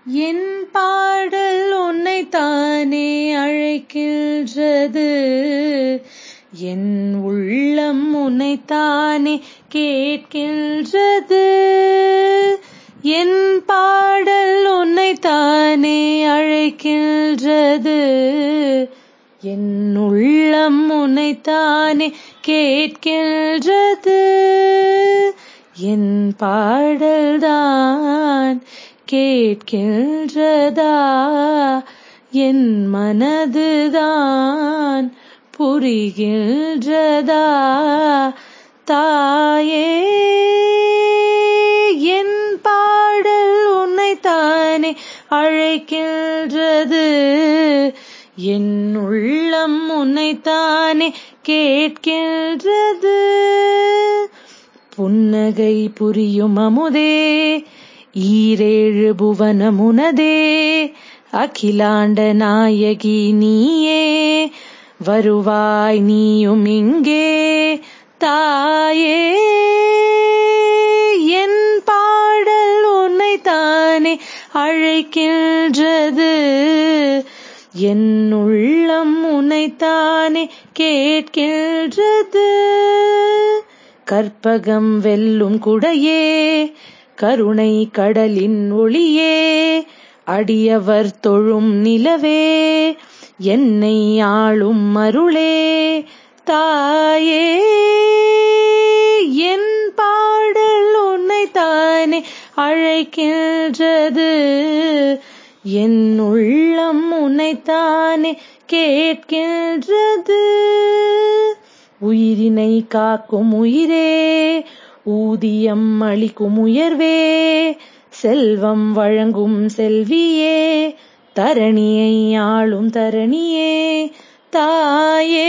என் பாடல் உன்னைத்தானே அழைக்கின்றது என் உள்ளம் உன்னைத்தானே கேட்கின்றது என் பாடல் உன்னைத்தானே அழைக்கின்றது என் உள்ளம் உன்னைத்தானே கேட்கின்றது என் பாடல்தான் கேட்கின்றதா என் மனதுதான் புரிகின்றதா தாயே என் பாடல் உன்னைத்தானே அழைக்கின்றது என் உள்ளம் உன்னைத்தானே கேட்கின்றது புன்னகை புரியும் அமுதே ஈரேழு புவனமுனதே அகிலாண்ட நாயகி நீயே வருவாய் நீயும் இங்கே தாயே என் பாடல் உன்னைத்தானே அழைக்கின்றது என் உள்ளம் உன்னைத்தானே கேட்கின்றது கற்பகம் வெல்லும் குடையே கருணை கடலின் ஒளியே அடியவர் தொழும் நிலவே என்னை ஆளும் அருளே தாயே என் பாடல் உன்னைத்தானே அழைக்கின்றது என் உள்ளம் உன்னைத்தானே கேட்கின்றது உயிரினை காக்கும் உயிரே ஊதியம் அளிக்கும் உயர்வே செல்வம் வழங்கும் செல்வியே தரணியை ஆளும் தரணியே தாயே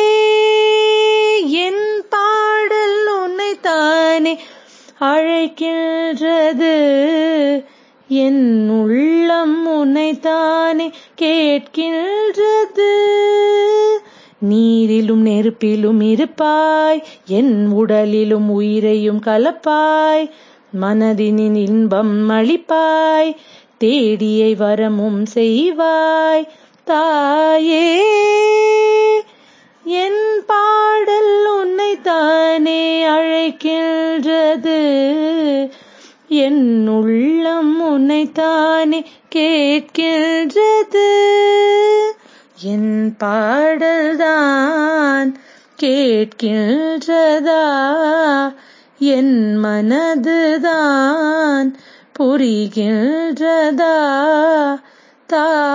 என் பாடல் உன்னைத்தானே அழைக்கின்றது என் உள்ளம் உன்னைத்தானே கேட்கின்றது நீரிலும் நெருப்பிலும் இருப்பாய் என் உடலிலும் உயிரையும் கலப்பாய் மனதினின் இன்பம் அளிப்பாய் தேடியை வரமும் செய்வாய் தாயே என் பாடல் உன்னைத்தானே அழைக்கின்றது என் உள்ளம் உன்னைத்தானே கேட்கின்றது என் பாடல்தான் கேட்கின்றதா என் மனதுதான் புரிகின்றதா தா